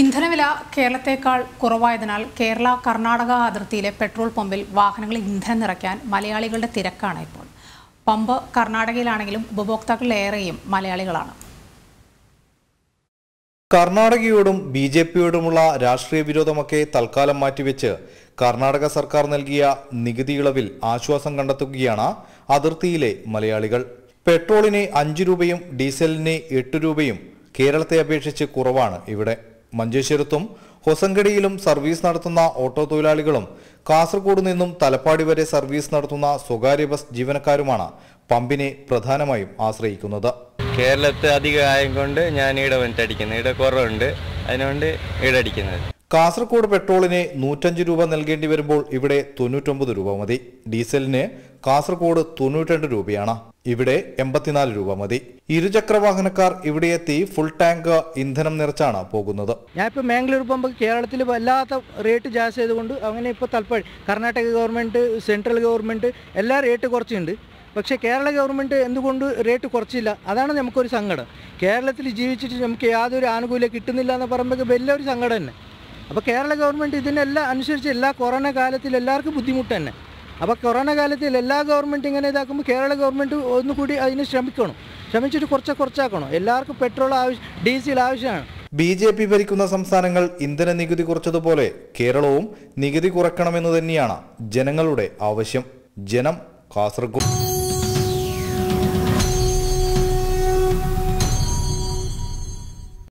ഇന്ധനവില കേരളത്തേക്കാൾ കുറവായതിനാൽ കേരള കർണാടക അതിർത്തിയിലെ പെട്രോൾ പമ്പിൽ വാഹനങ്ങളിൽ ഇന്ധനം നിറയ്ക്കാൻ മലയാളികളുടെ തിരക്കാണ് ഇപ്പോൾ പമ്പ് കർണാടകയിലാണെങ്കിലും ഉപഭോക്താക്കളിലേറെയും മലയാളികളാണ് കർണാടകയോടും ബി ജെ പിയോടുമുള്ള രാഷ്ട്രീയ വിരോധമൊക്കെ തൽക്കാലം മാറ്റിവെച്ച് കർണാടക സർക്കാർ നൽകിയ നികുതി ഇളവിൽ ആശ്വാസം കണ്ടെത്തുകയാണ് അതിർത്തിയിലെ മലയാളികൾ പെട്രോളിന് അഞ്ച് രൂപയും ഡീസലിന് എട്ട് രൂപയും കേരളത്തെ അപേക്ഷിച്ച് കുറവാണ് ഇവിടെ മഞ്ചേശ്വരത്തും ഹൊസങ്കടിയിലും സർവീസ് നടത്തുന്ന ഓട്ടോ തൊഴിലാളികളും കാസർഗോഡ് നിന്നും തലപ്പാടി വരെ സർവീസ് നടത്തുന്ന സ്വകാര്യ ബസ് ജീവനക്കാരുമാണ് പമ്പിനെ പ്രധാനമായും ആശ്രയിക്കുന്നത് കേരളത്തിൽ അധികം ആയതുകൊണ്ട് ഞാൻ ഇവിടെ വന്നിട്ട് അടിക്കുന്നത് ഇവിടെ കുറവുണ്ട് അതിനുകൊണ്ട് ഇവിടെ അടിക്കുന്നത് കാസർഗോഡ് പെട്രോളിന് നൂറ്റഞ്ച് രൂപ നൽകേണ്ടി വരുമ്പോൾ ഇവിടെ തൊണ്ണൂറ്റൊമ്പത് രൂപ മതി ഡീസലിന് കാസർഗോഡ് തൊണ്ണൂറ്റിരണ്ട് രൂപയാണ് ഇവിടെ എൺപത്തിനാല് രൂപ മതി ഇരുചക്ര വാഹനക്കാർ ഇവിടെ എത്തി ഫുൾ ടാങ്ക് ഇന്ധനം നിറച്ചാണ് പോകുന്നത് ഞാൻ ഇപ്പോൾ മാംഗ്ലൂർ പമ്പ് കേരളത്തിൽ വല്ലാത്ത റേറ്റ് ജാസ്തി ആയതുകൊണ്ട് അങ്ങനെ ഇപ്പോൾ തൽപ്പഴി കർണാടക ഗവൺമെൻറ് സെൻട്രൽ ഗവൺമെൻറ് എല്ലാ റേറ്റ് കുറച്ചുണ്ട് പക്ഷേ കേരള ഗവൺമെൻറ് എന്തുകൊണ്ട് റേറ്റ് കുറച്ചില്ല അതാണ് നമുക്കൊരു സങ്കടം കേരളത്തിൽ ജീവിച്ചിട്ട് നമുക്ക് യാതൊരു ആനുകൂല്യം കിട്ടുന്നില്ല എന്ന് പറയുമ്പോൾ വലിയൊരു സങ്കടം തന്നെ അപ്പോൾ കേരള ഗവൺമെൻറ് ഇതിനെല്ലാം അനുസരിച്ച് എല്ലാ കൊറോണ കാലത്തിൽ എല്ലാവർക്കും ബുദ്ധിമുട്ട് തന്നെ അപ്പോൾ കൊറോണ കാലത്തിൽ എല്ലാ ഗവൺമെൻറ് ഇങ്ങനെ ഇതാക്കുമ്പോൾ കേരള ഗവൺമെൻറ് ഒന്നുകൂടി അതിന് ശ്രമിക്കണം ശ്രമിച്ചിട്ട് കുറച്ച് കുറച്ചാക്കണം എല്ലാവർക്കും പെട്രോൾ ആവശ്യം ഡീസൽ ആവശ്യമാണ് ബി ജെ പി ഭരിക്കുന്ന സംസ്ഥാനങ്ങൾ ഇന്ധന നികുതി കുറച്ചതുപോലെ കേരളവും നികുതി കുറയ്ക്കണമെന്ന് തന്നെയാണ് ജനങ്ങളുടെ ആവശ്യം ജനം കാസർഗോഡ്